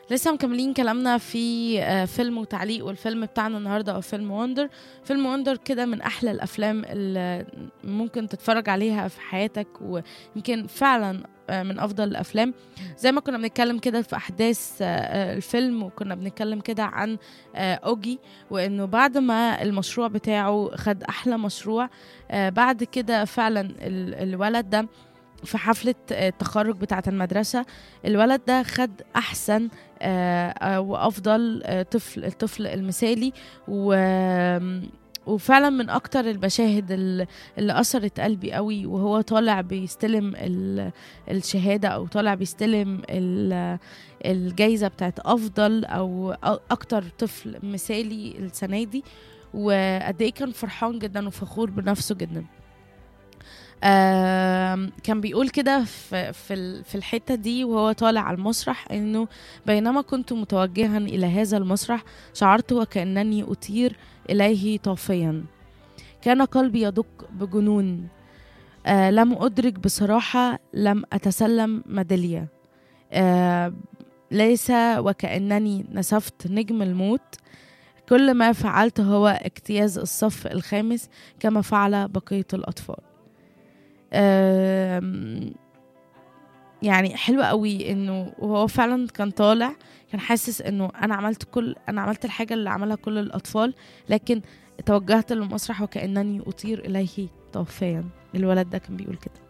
لسه مكملين كلامنا في آه، فيلم وتعليق والفيلم بتاعنا النهارده هو فيلم وندر فيلم وندر كده من احلى الافلام اللي ممكن تتفرج عليها في حياتك ويمكن فعلا آه، من افضل الافلام زي ما كنا بنتكلم كده في احداث آه، آه، الفيلم وكنا بنتكلم كده عن آه، اوجي وانه بعد ما المشروع بتاعه خد احلى مشروع آه، بعد كده فعلا ال- الولد ده في حفلة آه، التخرج بتاعة المدرسة الولد ده خد أحسن آه، آه، وأفضل آه، طفل الطفل المثالي و وفعلا من اكتر المشاهد ال- اللي اثرت قلبي قوي وهو طالع بيستلم ال- الشهاده او طالع بيستلم ال- الجايزه بتاعت افضل او أ- اكتر طفل مثالي السنه دي وقد ايه كان فرحان جدا وفخور بنفسه جدا آم، كان بيقول كده في في ال- في الحته دي وهو طالع على المسرح انه بينما كنت متوجها الى هذا المسرح شعرت وكانني اطير اليه طافيا كان قلبي يدق بجنون آه لم ادرك بصراحه لم اتسلم ميداليه آه ليس وكانني نسفت نجم الموت كل ما فعلت هو اجتياز الصف الخامس كما فعل بقيه الاطفال آم، يعني حلو قوي انه وهو فعلا كان طالع كان حاسس انه انا عملت كل انا عملت الحاجه اللي عملها كل الاطفال لكن توجهت للمسرح وكانني اطير اليه طوفيا الولد ده كان بيقول كده